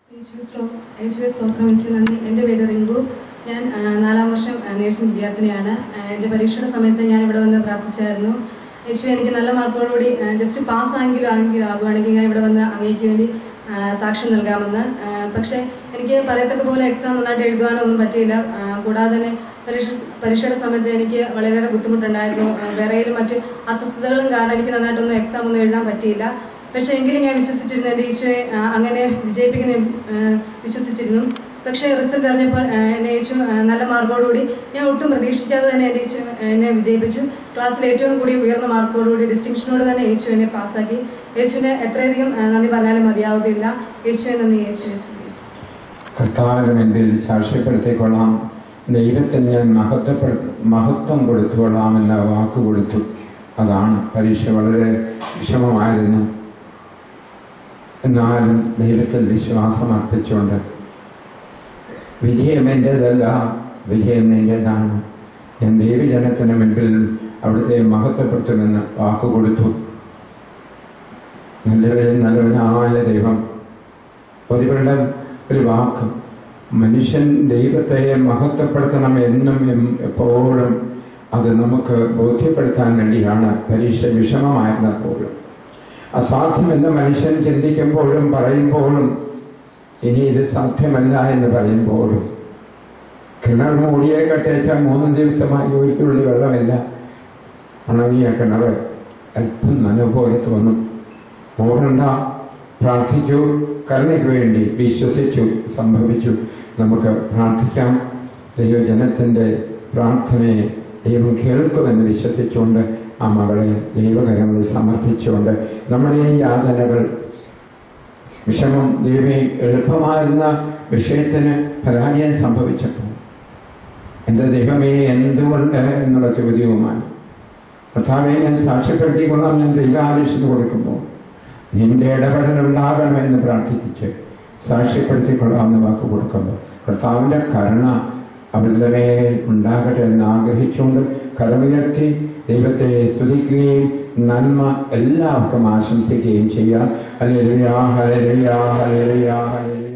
യേശുവെ സ്തോ- യേശുവെ സ്തോത്രം യേശുവെ നന്ദി എൻ്റെ പേര് റിങ്കു ഞാൻ ആ, നാലാം വർഷം ആ, നേഴ്സിംഗ് വിദ്യാർത്ഥിനിയാണ് ആ, എൻ്റെ പരീക്ഷയുടെ സമയത്ത് ഞാൻ ഇവിടെ വന്ന് പ്രാർത്ഥിച്ചായിരുന്നു യേശു എനിക്ക് നല്ല മാർക്കോടുകൂടി ജസ്റ്റ് പാസ് ആണെങ്കിലും ആണെങ്കിലും ആകുവാണെങ്കിൽ ഞാൻ ഇവിടെ വന്ന് അങ്ങേക്ക് വേണ്ടി ആ, സാക്ഷ്യം നൽകാമെന്ന് ആ, പക്ഷേ എനിക്ക് പറയത്തക്ക പോലെ എക്സാം നന്നായിട്ട് എഴുതുവാനോ ഒന്നും പറ്റിയില്ല ആ, കൂടാതെ തന്നെ പരീക്ഷ പരീക്ഷയുടെ സമയത്ത് എനിക്ക് വളരെയേറെ ബുദ്ധിമുട്ടുണ്ടായിരുന്നു ആ, വിറയലും മറ്റ് അസ്വസ്ഥതകളും കാരണം എനിക്ക് നന്നായിട്ടൊന്നും എക്സാം ഒന്നും എഴുതാൻ പറ്റിയില്ല പക്ഷേ എങ്കിലും ഞാൻ വിശ്വസിച്ചിരുന്നു എൻ്റെ ഈശോയെ ആ, അങ്ങനെ വിജയിപ്പിക്കുന്ന ആ, വിശ്വസിച്ചിരുന്നു പക്ഷേ റിസൾട്ട് അറിഞ്ഞപ്പോൾ ആ, എന്നെ യേശു ആ, നല്ല മാർക്കോടുകൂടി ഞാൻ ഒട്ടും പ്രതീക്ഷിക്കാതെ തന്നെ എൻ്റെ യേശു എന്നെ വിജയിപ്പിച്ചു ക്ലാസ്സിൽ ഏറ്റവും കൂടി ഉയർന്ന മാർക്കോടുകൂടി ഡിസ്റ്റിങ്ഷനോട് തന്നെ യേശു എന്നെ പാസ്സാക്കി യേശുവിനെ എത്രയധികം ആ, നന്ദി പറഞ്ഞാലും മതിയാവുകയില്ല യേശുവെ നന്ദി യേശു യേശു കർത്താവിന് മുൻപിൽ സാക്ഷ്യപ്പെടുത്തിക്കൊള്ളാം ദൈവത്തിന് ഞാൻ മഹത്വപ്പെടു മഹത്വം കൊടുത്തുകൊള്ളാമെന്ന വാക്ക് കൊടുത്തു അതാണ് പരീക്ഷ വളരെ വിഷമമായിരുന്നു എന്നാലും ദൈവത്തിൽ വിശ്വാസം അർപ്പിച്ചുകൊണ്ട് വിജയം എൻ്റേതല്ല വിജയം നിൻ്റേതാണ് ഞാൻ ദൈവജനത്തിന് മുൻപിൽ അവിടുത്തെ മഹത്വപ്പെടുത്തുമെന്ന് വാക്ക് കൊടുത്തു നല്ലവരിൽ നല്ലവനായ ദൈവം ഒരുവരുടെ ഒരു വാക്ക് മനുഷ്യൻ ദൈവത്തെ മഹത്വപ്പെടുത്തണം എന്നും എം- എപ്പോഴും അത് നമുക്ക് ബോധ്യപ്പെടുത്താൻ വേണ്ടിയാണ് പരീക്ഷ വിഷമമായിരുന്നപ്പോഴും അസാധ്യമെന്ന് മനുഷ്യൻ ചിന്തിക്കുമ്പോഴും പറയുമ്പോഴും ഇനി ഇത് സാധ്യമല്ല എന്ന് പറയുമ്പോഴും കിണർ മൂടിയെ കട്ടേച്ച മൂന്ന് ദിവസമായി ഒരു തുള്ളി വെള്ളമില്ല ഉണങ്ങിയ കിണർ അല്പം നനവ് പോലെ തോന്നും ഓടണ്ട പ്രാർത്ഥിച്ചു കരുണയ്ക്ക് വേണ്ടി വിശ്വസിച്ചു സംഭവിച്ചു നമുക്ക് പ്രാർത്ഥിക്കാം ദൈവജനത്തിൻ്റെ പ്രാർത്ഥനയെ ദൈവം കേൾക്കുമെന്ന് വിശ്വസിച്ചുകൊണ്ട് ആ മകളെ ദൈവകരങ്ങളിൽ സമർപ്പിച്ചുകൊണ്ട് നമ്മുടെ ഈ യാതനകൾ വിഷമം ദൈവമേ എളുപ്പമായിരുന്ന വിഷയത്തിന് പരാജയം സംഭവിച്ചപ്പോൾ എൻ്റെ ദൈവമേ എന്തുകൊണ്ട് എന്നുള്ള ചോദ്യവുമായി കർത്താവെ ഞാൻ സാക്ഷ്യപ്പെടുത്തിക്കൊള്ളാം ഞാൻ ദൈവാലീഷിന് കൊടുക്കുമ്പോൾ നിന്റെ ഇടപെടൽ ഉണ്ടാകണമെന്ന് പ്രാർത്ഥിച്ചിട്ട് സാക്ഷ്യപ്പെടുത്തിക്കൊള്ളാമെന്ന് വാക്ക് കൊടുക്കുമ്പോൾ കർത്താവിൻ്റെ കരുണ അവരുടെ മേൽ ഉണ്ടാകട്ടെ എന്ന് ആഗ്രഹിച്ചുകൊണ്ട് കരമുയർത്തി ദൈവത്തെ സ്തുതിക്കുകയും നന്മ എല്ലാവർക്കും ആശംസിക്കുകയും ചെയ്യാം ഹല്ലേലൂയ ഹല്ലേലൂയ ഹല്ലേലൂയ ഹല്ലേലൂയ